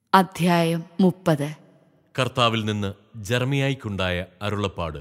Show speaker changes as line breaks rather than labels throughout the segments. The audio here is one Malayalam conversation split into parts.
അധ്യായം മുപ്പത്
കർത്താവിൽ നിന്ന് ജർമിയായിക്കുണ്ടായ അരുളപ്പാട്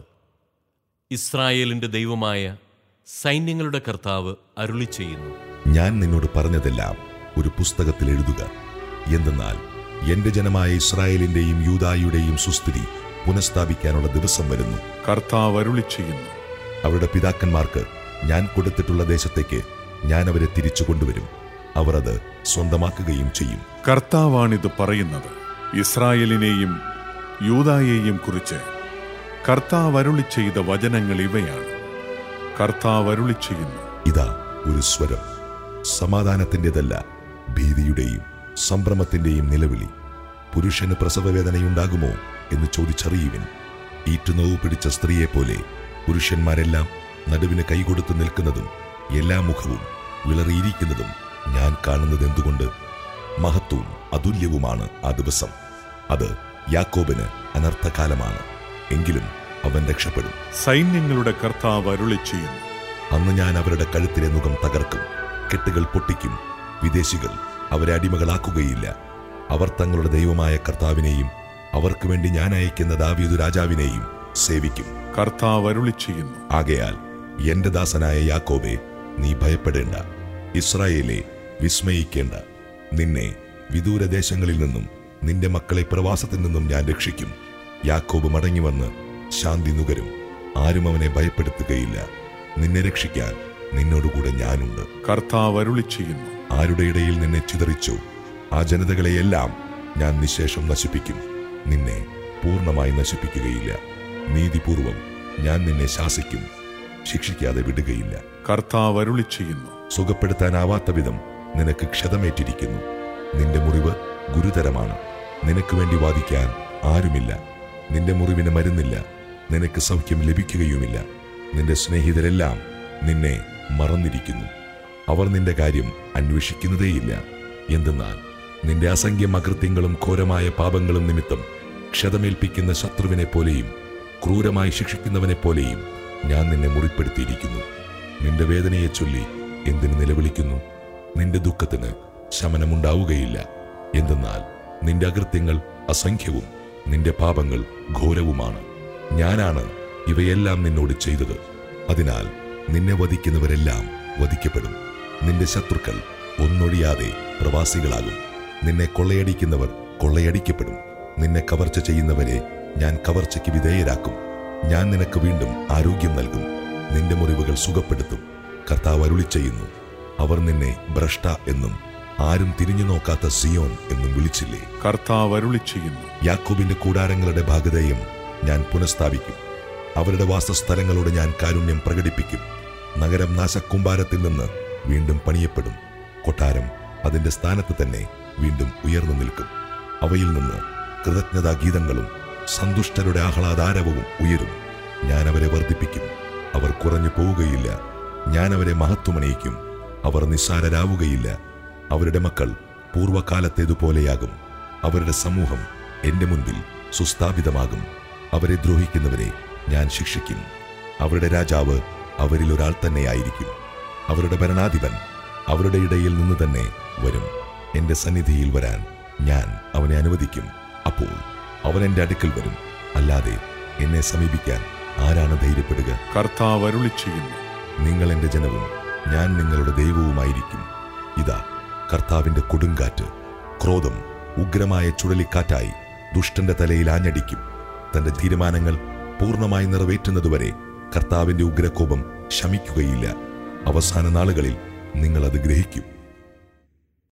ഇസ്രായേലിന്റെ ദൈവമായ സൈന്യങ്ങളുടെ കർത്താവ് അരുളി ചെയ്യുന്നു
ഞാൻ നിന്നോട് പറഞ്ഞതെല്ലാം ഒരു പുസ്തകത്തിൽ എഴുതുക എന്തെന്നാൽ എന്റെ ജനമായ ഇസ്രായേലിന്റെയും യൂദായുടെയും സുസ്ഥിതി പുനഃസ്ഥാപിക്കാനുള്ള ദിവസം വരുന്നു
കർത്താവ് അരുളി ചെയ്യുന്നു
അവരുടെ പിതാക്കന്മാർക്ക് ഞാൻ കൊടുത്തിട്ടുള്ള ദേശത്തേക്ക് ഞാൻ അവരെ തിരിച്ചു കൊണ്ടുവരും അവർ അത് സ്വന്തമാക്കുകയും ചെയ്യും
കർത്താവാണിത് പറയുന്നത് ഇസ്രായേലിനെയും യൂദായെയും കുറിച്ച് കർത്താവ് അരുളി ചെയ്ത വചനങ്ങൾ ഇവയാണ് കർത്താവ് അരുളി ചെയ്യുന്നു
ഇതാ ഒരു സ്വരം സമാധാനത്തിൻ്റെതല്ല ഭീതിയുടെയും സംഭ്രമത്തിന്റെയും നിലവിളി പുരുഷന് പ്രസവവേദനയുണ്ടാകുമോ എന്ന് ചോദിച്ചറിയുവിൻ ഈറ്റുനോവ് പിടിച്ച സ്ത്രീയെപ്പോലെ പുരുഷന്മാരെല്ലാം നടുവിന് കൈകൊടുത്ത് നിൽക്കുന്നതും എല്ലാ മുഖവും വിളറിയിരിക്കുന്നതും ഞാൻ കാണുന്നത് എന്തുകൊണ്ട് മഹത്വവും അതുല്യവുമാണ് ആ ദിവസം അത് യാക്കോബിന് അനർത്ഥകാലമാണ് എങ്കിലും അവൻ രക്ഷപ്പെടും
സൈന്യങ്ങളുടെ കർത്താവ് അരുളി ചെയ്യുന്നു
അന്ന് ഞാൻ അവരുടെ കഴുത്തിലെ മുഖം തകർക്കും കെട്ടുകൾ പൊട്ടിക്കും വിദേശികൾ അവരെ അടിമകളാക്കുകയില്ല അവർ തങ്ങളുടെ ദൈവമായ കർത്താവിനെയും അവർക്ക് വേണ്ടി ഞാൻ അയക്കുന്ന ദാവീദു രാജാവിനെയും സേവിക്കും
കർത്താവ് അരുളി ചെയ്യുന്നു
ആകയാൽ എന്റെ ദാസനായ യാക്കോബെ നീ ഭയപ്പെടേണ്ട ഇസ്രായേലെ വിസ്മയിക്കേണ്ട നിന്നെ വിദൂരദേശങ്ങളിൽ നിന്നും നിന്റെ മക്കളെ പ്രവാസത്തിൽ നിന്നും ഞാൻ രക്ഷിക്കും യാക്കോബ് മടങ്ങിവന്ന് ശാന്തി നുകരും ആരും അവനെ ഭയപ്പെടുത്തുകയില്ല നിന്നെ രക്ഷിക്കാൻ നിന്നോടുകൂടെ ഞാനുണ്ട്
കർത്താവ് അരുളി ചെയ്യുന്നു
ആരുടെ ഇടയിൽ നിന്നെ ചിതറിച്ചോ ആ ജനതകളെയെല്ലാം ഞാൻ നിശേഷം നശിപ്പിക്കും നിന്നെ പൂർണ്ണമായി നശിപ്പിക്കുകയില്ല നീതിപൂർവം ഞാൻ നിന്നെ ശാസിക്കും ശിക്ഷിക്കാതെ വിടുകയില്ല
കർത്താവ് അരുളി ചെയ്യുന്നു
സുഖപ്പെടുത്താനാവാത്ത വിധം നിനക്ക് ക്ഷതമേറ്റിരിക്കുന്നു നിന്റെ മുറിവ് ഗുരുതരമാണ് നിനക്ക് വേണ്ടി വാദിക്കാൻ ആരുമില്ല നിന്റെ മുറിവിന് മരുന്നില്ല നിനക്ക് സൗഖ്യം ലഭിക്കുകയുമില്ല നിന്റെ സ്നേഹിതരെല്ലാം നിന്നെ മറന്നിരിക്കുന്നു അവർ നിന്റെ കാര്യം അന്വേഷിക്കുന്നതേയില്ല എന്തെന്നാൽ നിന്റെ അസംഖ്യം അകൃത്യങ്ങളും ഘോരമായ പാപങ്ങളും നിമിത്തം ക്ഷതമേൽപ്പിക്കുന്ന ശത്രുവിനെ പോലെയും ക്രൂരമായി ശിക്ഷിക്കുന്നവനെ പോലെയും ഞാൻ നിന്നെ മുറിപ്പെടുത്തിയിരിക്കുന്നു നിന്റെ വേദനയെ ചൊല്ലി എന്തിന് നിലവിളിക്കുന്നു നിന്റെ ദുഃഖത്തിന് ശമനമുണ്ടാവുകയില്ല എന്തെന്നാൽ നിന്റെ അകൃത്യങ്ങൾ അസംഖ്യവും നിന്റെ പാപങ്ങൾ ഘോരവുമാണ് ഞാനാണ് ഇവയെല്ലാം നിന്നോട് ചെയ്തത് അതിനാൽ നിന്നെ വധിക്കുന്നവരെല്ലാം വധിക്കപ്പെടും നിന്റെ ശത്രുക്കൾ ഒന്നൊഴിയാതെ പ്രവാസികളാകും നിന്നെ കൊള്ളയടിക്കുന്നവർ കൊള്ളയടിക്കപ്പെടും നിന്നെ കവർച്ച ചെയ്യുന്നവരെ ഞാൻ കവർച്ചയ്ക്ക് വിധേയരാക്കും ഞാൻ നിനക്ക് വീണ്ടും ആരോഗ്യം നൽകും നിന്റെ മുറിവുകൾ സുഖപ്പെടുത്തും കർത്താവ് അരുളി ചെയ്യുന്നു അവർ നിന്നെ ഭ്രഷ്ട എന്നും ആരും തിരിഞ്ഞു നോക്കാത്ത സിയോൻ എന്നും വിളിച്ചില്ലേ
കർത്താവ് അരുളി ചെയ്യുന്നു
യാക്കോബിന്റെ കൂടാരങ്ങളുടെ ഭാഗതയും ഞാൻ പുനഃസ്ഥാപിക്കും അവരുടെ വാസസ്ഥലങ്ങളോട് ഞാൻ കാരുണ്യം പ്രകടിപ്പിക്കും നഗരം നാശക്കൂമ്പാരത്തിൽ നിന്ന് വീണ്ടും പണിയപ്പെടും കൊട്ടാരം അതിന്റെ സ്ഥാനത്ത് തന്നെ വീണ്ടും ഉയർന്നു നിൽക്കും അവയിൽ നിന്ന് കൃതജ്ഞതാ ഗീതങ്ങളും സന്തുഷ്ടരുടെ ആഹ്ലാദാരവവും ഉയരും ഞാൻ അവരെ വർദ്ധിപ്പിക്കും അവർ കുറഞ്ഞു പോവുകയില്ല ഞാൻ അവരെ മഹത്വമണിയിക്കും അവർ നിസ്സാരരാവുകയില്ല അവരുടെ മക്കൾ പൂർവ്വകാലത്തേതുപോലെയാകും അവരുടെ സമൂഹം എന്റെ മുൻപിൽ സുസ്ഥാപിതമാകും അവരെ ദ്രോഹിക്കുന്നവരെ ഞാൻ ശിക്ഷിക്കും അവരുടെ രാജാവ് അവരിൽ ഒരാൾ തന്നെയായിരിക്കും അവരുടെ ഭരണാധിപൻ അവരുടെ ഇടയിൽ നിന്ന് തന്നെ വരും എന്റെ സന്നിധിയിൽ വരാൻ ഞാൻ അവനെ അനുവദിക്കും അപ്പോൾ അവൻ എന്റെ അടുക്കൽ വരും അല്ലാതെ എന്നെ സമീപിക്കാൻ ആരാണ് ധൈര്യപ്പെടുക
കർത്താവ് അരുളി ചെയ്യുന്നു
നിങ്ങൾ എന്റെ ജനവും ഞാൻ നിങ്ങളുടെ ദൈവവുമായിരിക്കും ഇതാ കർത്താവിന്റെ കൊടുങ്കാറ്റ് ക്രോധം ഉഗ്രമായ ചുഴലിക്കാറ്റായി ദുഷ്ടന്റെ തലയിൽ ആഞ്ഞടിക്കും തന്റെ തീരുമാനങ്ങൾ പൂർണ്ണമായി നിറവേറ്റുന്നതുവരെ കർത്താവിന്റെ ഉഗ്രകോപം ശമിക്കുകയില്ല അവസാന നാളുകളിൽ നിങ്ങൾ അത് ഗ്രഹിക്കും